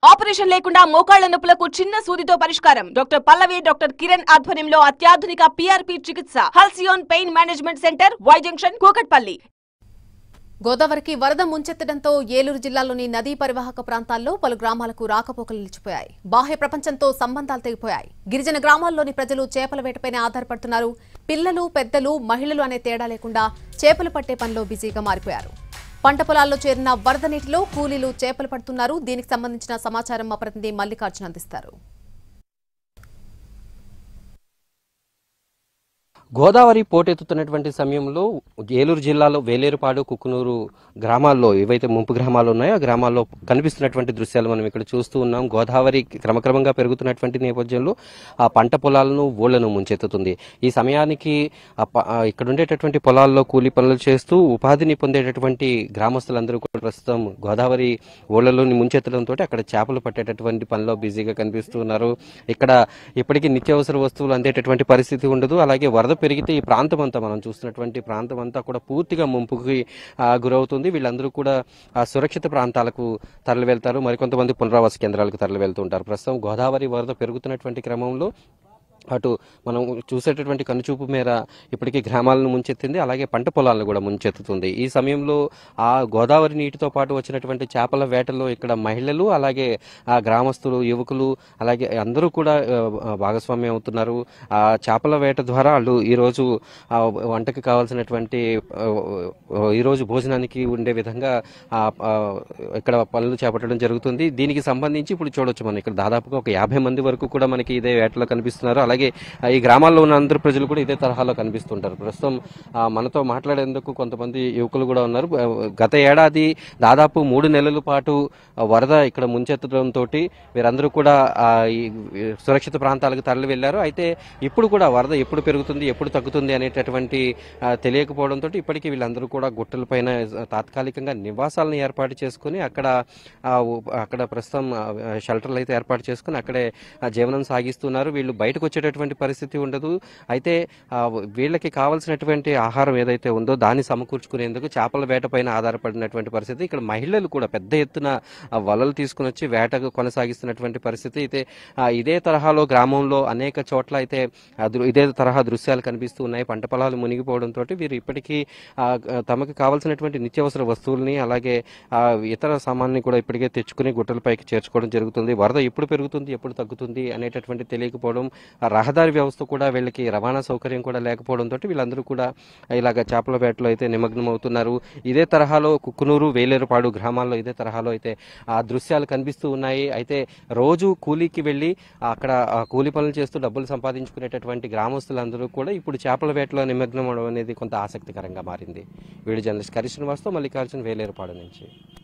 operation లేకుండా మోకాళ్ల నొప్పులకు చిన్న సూదితో పరిష్కారం డాక్టర్ పల్లవి డాక్టర్ కిరణ్ ఆధ్వర్యంలో అత్యాధునిక పిఆర్పి చికిత్స Halcyon pain management centre Y junction Kukatpally గోదావరికి వరద ముంచెత్తడంతో ఏలూరు జిల్లాలోని నదీ పరివాహక ప్రాంతాల్లో పలు గ్రామాలకు రాకపోకలు నిలిచిపోయాయి బాహ్య ప్రపంచంతో సంబంధాలు తెగిపోయాయి గిరిజన గ్రామాల్లోని ప్రజలు చేపల వేటపైనే ఆధారపడుతున్నారు పిల్లలు పెద్దలు మహిళలు అనే తేడా లేకుండా చేపలు పట్టే పనిలో బిజీగా మారిపోయారు పంట పొలాల్లో చేరిన వరద నీటిలో కూలీలు చేపలు పడుతున్నారు దీనికి సంబంధించిన సమాచారం మా ప్రతినిధి మల్లికార్జున అందిస్తారు గోదావరి పోటెత్తుతున్నటువంటి సమయంలో ఏలూరు జిల్లాలో వేలేరుపాడు కుక్కునూరు గ్రామాల్లో ఏవైతే ముంపు గ్రామాలు ఉన్నాయో ఆ గ్రామాల్లో కనిపిస్తున్నటువంటి దృశ్యాలు మనం ఇక్కడ చూస్తూ ఉన్నాం గోదావరి క్రమక్రమంగా పెరుగుతున్నటువంటి నేపథ్యంలో ఆ పంట పొలాలను ఊళ్లను ముంచెత్తుతుంది ఈ సమయానికి ఆ ప- ఆ ఇక్కడ ఉండేటటువంటి పొలాల్లో కూలీ పనులు చేస్తూ ఉపాధిని పొందేటటువంటి గ్రామస్తులందరూ కూడా ప్రస్తుతం గోదావరి ఊళ్ళలోని ముంచెత్తడంతో అక్కడ చేపలు పట్టేటటువంటి పనిలో బిజీగా కనిపిస్తూ ఉన్నారు ఇక్కడ ఇప్పటికీ నిత్యావసర వస్తువులు అందేటటువంటి పరిస్థితి ఉండదు అలాగే వరద పెరిగితే ఈ ప్రాంతం అంతా మనం చూస్తున్నటువంటి ప్రాంతం అంతా కూడా పూర్తిగా ముంపుకి ఆ, గురవుతుంది వీళ్ళందరూ కూడా ఆ, సురక్షిత ప్రాంతాలకు తరలి వెళ్తారు మరికొంతమంది పునరావాస కేంద్రాలకు తరలి వెళ్తూ ఉంటారు ప్రస్తుతం గోదావరి వరద పెరుగుతున్నటువంటి క్రమంలో అటు మనం చూసేటటువంటి కనుచూపు మేర ఇప్పటికీ గ్రామాలను ముంచెత్తింది అలాగే పంట పొలాలను కూడా ముంచెత్తుతుంది ఈ సమయంలో ఆ గోదావరి నీటితో పాటు వచ్చినటువంటి చేపల వేటలో ఇక్కడ మహిళలు అలాగే ఆ గ్రామస్తులు యువకులు అలాగే అందరూ కూడా ఆ, భాగస్వామ్యం అవుతున్నారు ఆ చేపల వేట ద్వారా వాళ్ళు ఈరోజు ఆ, వంటకి కావాల్సినటువంటి ఆ, ఈరోజు భోజనానికి ఉండే విధంగా ఆ, ఆ, ఇక్కడ పనులు చేపట్టడం జరుగుతుంది దీనికి సంబంధించి ఇప్పుడు చూడొచ్చు మనం ఇక్కడ దాదాపుగా ఒక యాభై మంది వరకు కూడా మనకి ఇదే వేటలో కనిపిస్తున్నారు అలాగే ఆ, ఈ గ్రామాల్లో ఉన్న అందరు ప్రజలు కూడా ఇదే తరహాలో కనిపిస్తుంటారు ప్రస్తుతం ఆ, మనతో మాట్లాడేందుకు కొంతమంది యువకులు కూడా ఉన్నారు ఆ, గత ఏడాది దాదాపు మూడు నెలల పాటు ఆ, వరద ఇక్కడ ముంచెత్తడంతో వీరందరూ కూడా ఆ, ఈ సురక్షిత ప్రాంతాలకు తరలి వెళ్లారు అయితే ఇప్పుడు కూడా వరద ఎప్పుడు పెరుగుతుంది ఎప్పుడు తగ్గుతుంది అనేటటువంటి ఆ, తెలియకపోవడంతో ఇప్పటికీ వీళ్ళందరూ కూడా గుట్టలపైన తాత్కాలికంగా నివాసాలను ఏర్పాటు చేసుకుని అక్కడ ఆ, ఉ- అక్కడ ప్రస్తుతం ఆ, షెల్టర్లు అయితే ఏర్పాటు చేసుకుని అక్కడే ఆ, జీవనం సాగిస్తున్నారు వీళ్ళు బయటకు వచ్చేటటువంటి పరిస్థితి ఉండదు అయితే ఆ, వీళ్ళకి కావాల్సినటువంటి ఆహారం ఏదైతే ఉందో దాన్ని సమకూర్చుకునేందుకు చేపల వేటపైన ఆధారపడినటువంటి పరిస్థితి ఇక్కడ మహిళలు కూడా పెద్ద ఎత్తున ఆ, వలలు తీసుకుని వచ్చి వేటకు కొనసాగిస్తున్నటువంటి పరిస్థితి అయితే ఆ, ఇదే తరహాలో గ్రామంలో అనేక చోట్ల అయితే ఆ, దృ- ఇదే తరహా దృశ్యాలు కనిపిస్తూ ఉన్నాయి పంట పొలాలు మునిగిపోవడంతో వీరు ఇప్పటికీ ఆ, తమకు కావాల్సినటువంటి నిత్యావసర వస్తువుల్ని అలాగే ఆ, ఇతర సామాన్ని కూడా ఇప్పటికే తెచ్చుకుని గుట్టలపైకి చేర్చుకోవడం జరుగుతుంది వరద ఎప్పుడు పెరుగుతుంది ఎప్పుడు తగ్గుతుంది అనేటటువంటి తెలియకపోవడం ఆ రహదారి వ్యవస్థ కూడా వీళ్ళకి రవాణా సౌకర్యం కూడా లేకపోవడంతో వీళ్ళందరూ కూడా ఇలాగ చేపల వేటలో అయితే నిమగ్నం అవుతున్నారు ఇదే తరహాలో కుక్కునూరు వేలేరుపాడు గ్రామాల్లో ఇదే తరహాలో అయితే ఆ దృశ్యాలు కనిపిస్తూ ఉన్నాయి అయితే రోజు కూలీకి వెళ్ళి అక్కడ ఆ కూలీ పనులు చేస్తూ డబ్బులు సంపాదించుకునేటటువంటి గ్రామస్తులందరూ కూడా ఇప్పుడు చేపల వేటలో నిమగ్నం అవడం అనేది కొంత ఆసక్తికరంగా మారింది వీడియో జర్నలిస్ట్ కరి శ్రీనివాస్తో మల్లికార్జున్ వేలేరుపాడు నుంచి